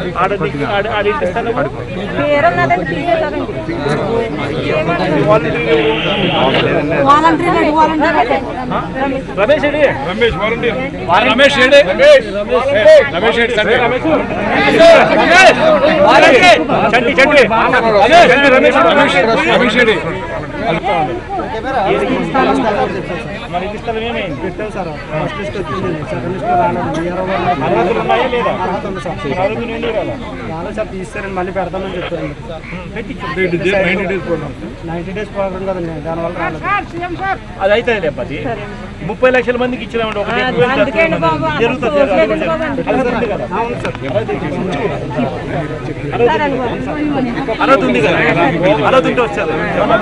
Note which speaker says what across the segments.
Speaker 1: ఆడ దిక్కు ఆడ ఆడ ఇంటి స్థలము
Speaker 2: పేరున్నదని తీసేశారండి వాలంటీర్ వాలంటీర్
Speaker 1: రమేష్ రెడ్డి
Speaker 3: రమేష్ వారంటీ
Speaker 1: రమేష్ రెడ్డి రమేష్
Speaker 3: రమేష్ రెడ్డి సండే
Speaker 1: చండి చండి చండి రమేష్ రమేష్
Speaker 3: రమేష్ రెడ్డి
Speaker 1: మరి ఇంటి స్థలం ఏమైంది
Speaker 4: పెట్టాం సార్ ఫస్ట్ లిస్ట్ వచ్చింది సెకండ్ లిస్ట్ రాలేదు వీఆర్ఓ గారు
Speaker 1: అర్హతలు ఉన్నాయా లేదా
Speaker 4: అర్హత ఉంది సార్
Speaker 1: ఆరోగ్యం ఏంటి కదా
Speaker 4: చాలా సార్ తీస్తారండి మళ్ళీ పెడతామని చెప్పారండి
Speaker 3: ninety days programme
Speaker 4: ninety days programme కదండి దానివల్ల రాలేదు
Speaker 1: అది అయితే లేపతి ముప్పై లక్షల మందికి ఇచ్చినామంటే ఒకటి ఎక్కువ ఎంత
Speaker 2: అందుకేండి బాబు, అంత
Speaker 1: జరుగుతుంది
Speaker 2: సోర్స్ లేదండి బాబు.
Speaker 1: అర్హత ఉంది కదా అర్హత ఉంది కదా అర్హత ఉంటే వచ్చారు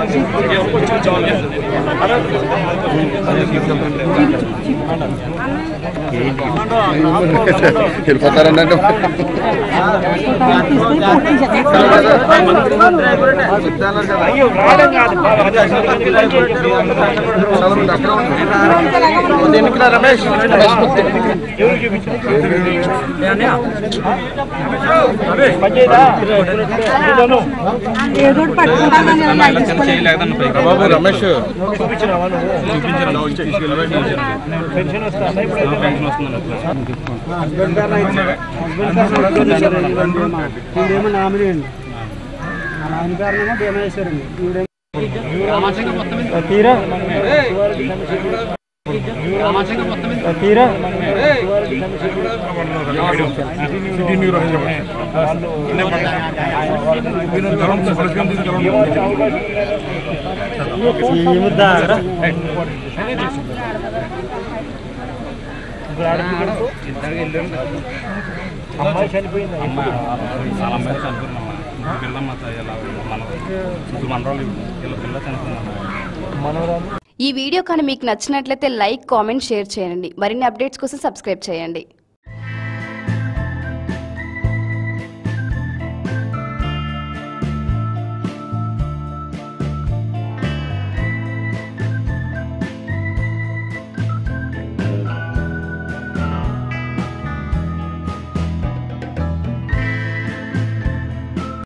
Speaker 5: వెళ్ళిపోతారన్నట్టు
Speaker 1: అయ్యో రావడం కాదు
Speaker 5: రమేష్
Speaker 1: ఎవరు చూపించారు పంచాయతా ఇదిగోను.
Speaker 2: ఏదో ఒకటి పట్టుకుంటామని లైట్ తీసుకోలేదు.
Speaker 5: బాబు రమేష్
Speaker 1: చూపించినావా నువ్వు పెన్షన్ వస్తుందా ఇప్పుడు
Speaker 4: హస్బెండ్ గారు హస్బెండ్ గారు ఈవిడేమో నామినీ అండి మా నాయన గారినేమో బీమా వేశారండి ఈవిడేమో తీరా తీరా
Speaker 3: సిటీ న్యూ
Speaker 4: ఏముద్దా
Speaker 1: ఇప్పుడు ఆడపిల్లలకు అమ్మాయి చనిపోయింది
Speaker 6: చాలా మంది చనిపోయినామా పిల్లమ్మ ఇలా మన మనరోళ్ళు ఇలా పిల్ల చనిపోయిందమ్మా
Speaker 1: మనవరాలు
Speaker 7: ఈ వీడియో కానీ మీకు నచ్చినట్లయితే లైక్ కామెంట్ షేర్ చేయండి మరిన్ని అప్డేట్స్ కోసం సబ్స్క్రైబ్ చేయండి